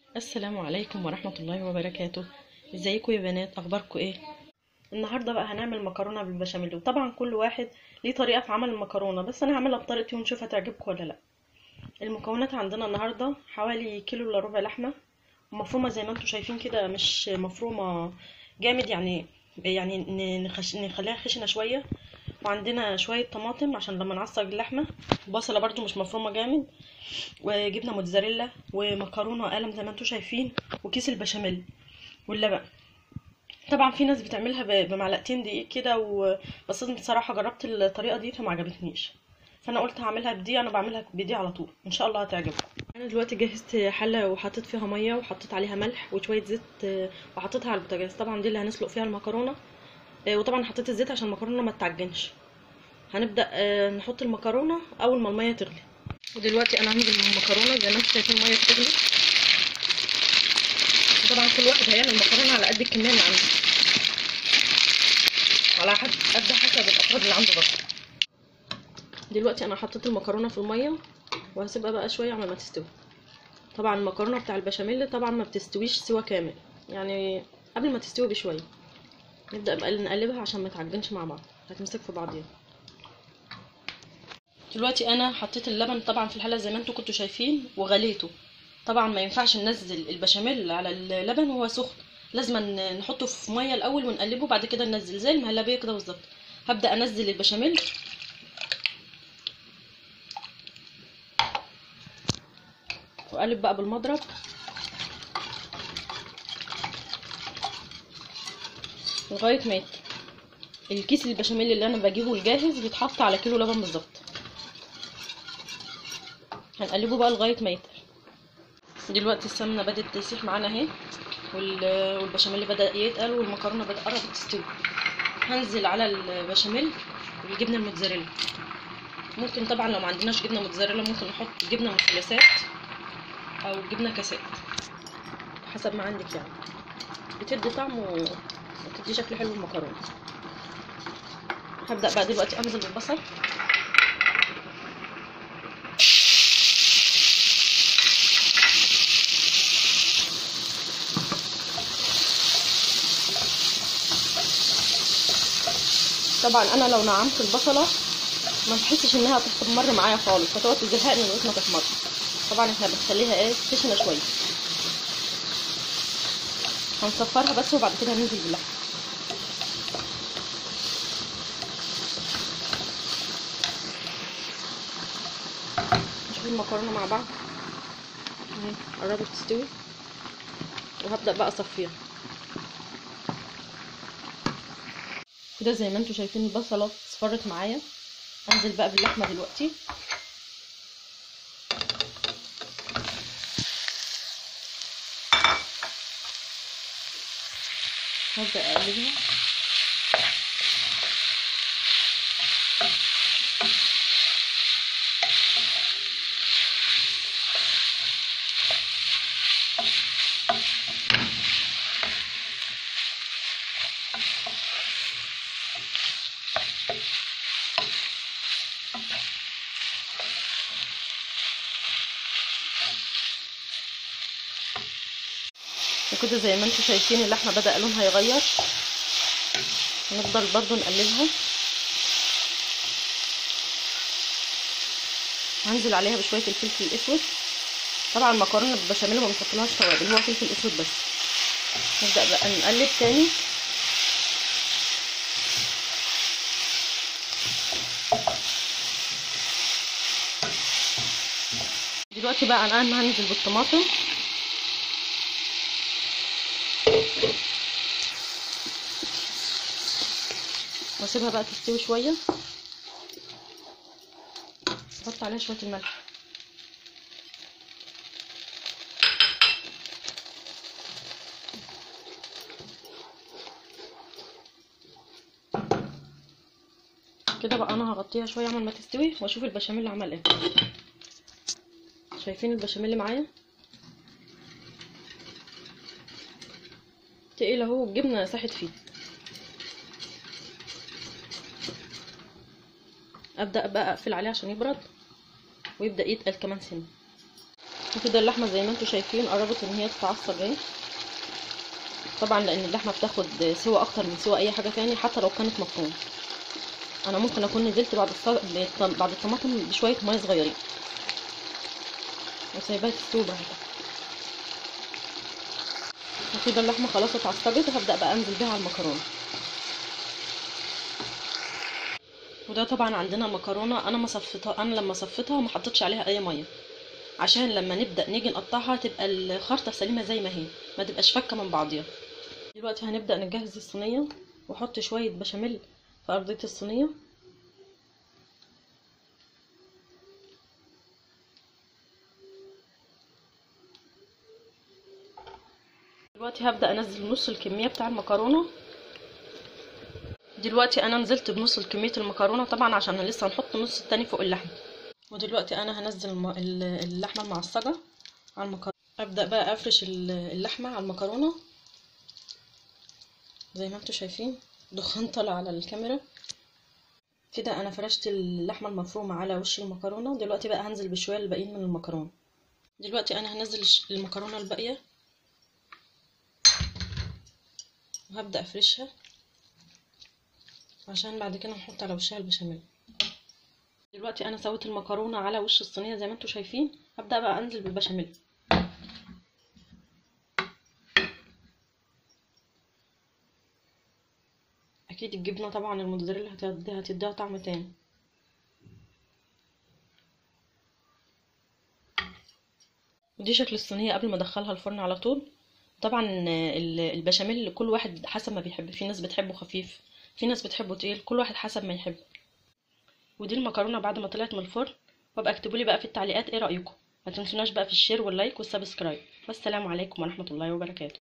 السلام عليكم ورحمة الله وبركاته ازيكم يا بنات اخباركم ايه النهارده بقى هنعمل مكرونه بالبشاميل وطبعا كل واحد ليه طريقه في عمل المكرونه بس انا هعملها بطريقتي ونشوف هتعجبكم ولا لا المكونات عندنا النهارده حوالي كيلو الا ربع لحمه مفرومه زي ما انتم شايفين كده مش مفرومه جامد يعني يعني ن- نخش... نخليها خشنه شويه وعندنا شويه طماطم عشان لما نعصج اللحمه بصله برضو مش مفرومه جامد وجبنه موتزاريلا ومكرونه قلم زي ما انتم شايفين وكيس البشاميل واللبن طبعا في ناس بتعملها ب- بمعلقتين دقيق كده و... بس انا بصراحه جربت الطريقه دي فما عجبتنيش فانا قلت هعملها بدي انا بعملها بدي على طول ان شاء الله هتعجبكم انا دلوقتي جهزت حله وحطيت فيها ميه وحطيت عليها ملح وشويه زيت آه، وحطيتها على البوتاجاز طبعا دي اللي هنسلق فيها المكرونه آه، وطبعا حطيت الزيت عشان المكرونه ما تعجنش هنبدا آه، نحط المكرونه اول ما الميه تغلي ودلوقتي انا هنزل بالمكرونه زي ما انتم شايفين الميه بتغلي طبعا كل واحد هيعمل مكرونه على قد الكميه اللي عنده على حد قد حسب الافراد اللي عنده برضه دلوقتي انا حطيت المكرونه في الميه وهسيبها بقى شويه على ما تستوي طبعا المكرونه بتاع البشاميل طبعا ما بتستويش سوا كامل يعني قبل ما تستوي بشويه نبدا بقى نقلبها عشان ما تعجنش مع بعض هتمسك في بعضيها دلوقتي انا حطيت اللبن طبعا في الحله زي ما انتم كنتوا شايفين وغليته طبعا ما ينفعش ننزل البشاميل على اللبن وهو سخن لازم نحطه في ميه الاول ونقلبه بعد كده ننزل زي المهلبيه كده بالظبط هبدا انزل البشاميل واقلب بقى بالمضرب لغايه ما يت- الكيس البشاميل اللي انا بجيبه الجاهز بيتحط على كيلو لبن بالظبط هنقلبه بقى لغايه ما يتقل دلوقتي السمنه بدات تسيح معانا اهي وال- والبشاميل بدا يتقل والمكرونه بدات قربت تستوي هنزل على البشاميل بالجبنه الموتزاريلا ممكن طبعا لو ما عندناش جبنه موتزاريلا ممكن نحط جبنه مثلثات او جبنه كاسات حسب ما عندك يعني بتدي طعم و- وبتدي شكل حلو المكرونه هبدا بقى دلوقتي انزل بالبصل طبعا انا لو نعمت البصله ما بحسش انها تحمر معايا خالص فتقعد تزهقني لغايه ما تحمر طبعا احنا بنخليها ايه خشنه شويه هنصفرها بس وبعد كده هننزل باللحمه نشوف المكرونه مع بعض اهي قربت تستوي وهبدا بقى اصفيها كده زي ما انتم شايفين البصله اصفرت معايا انزل بقى باللحمه دلوقتي هبدا اقلبها وكده زي ما انتم شايفين اللحمه بدا لونها يغير نفضل برضو نقلبها هنزل عليها بشويه الفلفل الاسود طبعا المكرونه بالبشاميل ما بنحطلهاش توابل هو فلفل اسود بس نبدا بقى نقلب تاني دلوقتي بقى انا هنزل بالطماطم واسيبها بقى تستوي شويه احط عليها شويه الملح كده بقى انا هغطيها شويه عمال ما تستوي واشوف البشاميل اللي عمل ايه شايفين البشاميل اللي معايا تقيل اهو الجبنه ساحت فيه ابدا بقى اقفل عليه عشان يبرد ويبدا يتقل كمان سنه وكده اللحمه زي ما انتم شايفين قربت ان هي تتعصب اهي طبعا لان اللحمه بتاخد سوا اكتر من سوا اي حاجه تاني حتى لو كانت مفرومه انا ممكن اكون نزلت بعد الصل... بعد الطماطم بشويه ميه صغيرين وسايباها تستوي براحتها وكده اللحمه خلاص اتعصبت وهبدا بقى انزل بيها على المكرونه وده طبعا عندنا مكرونه انا ما صفيتها انا لما صفيتها وما حطيتش عليها اي ميه عشان لما نبدا نيجي نقطعها تبقى الخرطه سليمه زي ما هي ما تبقاش فكه من بعضيها دلوقتي هنبدا نجهز الصينيه واحط شويه بشاميل في ارضيه الصينيه دلوقتي هبدا انزل نص الكميه بتاع المكرونه دلوقتي انا نزلت بنص كميه المكرونه طبعا عشان لسه هنحط نص التاني فوق اللحمه ودلوقتي انا هنزل اللحمه المعصجه على المكرونه ابدا بقى افرش اللحمه على المكرونه زي ما انتم شايفين دخان طالع على الكاميرا كده انا فرشت اللحمه المفرومه على وش المكرونه دلوقتي بقى هنزل بشويه الباقيين من المكرونه دلوقتي انا هنزل المكرونه الباقيه وهبدا افرشها عشان بعد كده نحط على وشها البشاميل دلوقتي انا سويت المكرونه على وش الصينيه زي ما انتم شايفين هبدا بقى انزل بالبشاميل اكيد الجبنه طبعا الموتزاريلا هتديها هتديها طعم تاني ودي شكل الصينيه قبل ما ادخلها الفرن على طول طبعا البشاميل كل واحد حسب ما بيحب في ناس بتحبه خفيف في ناس بتحبه تقيل كل واحد حسب ما يحب ودي المكرونه بعد ما طلعت من الفرن وابقى اكتبوا لي بقى في التعليقات ايه رايكم ما تنسوناش بقى في الشير واللايك والسبسكرايب والسلام عليكم ورحمه الله وبركاته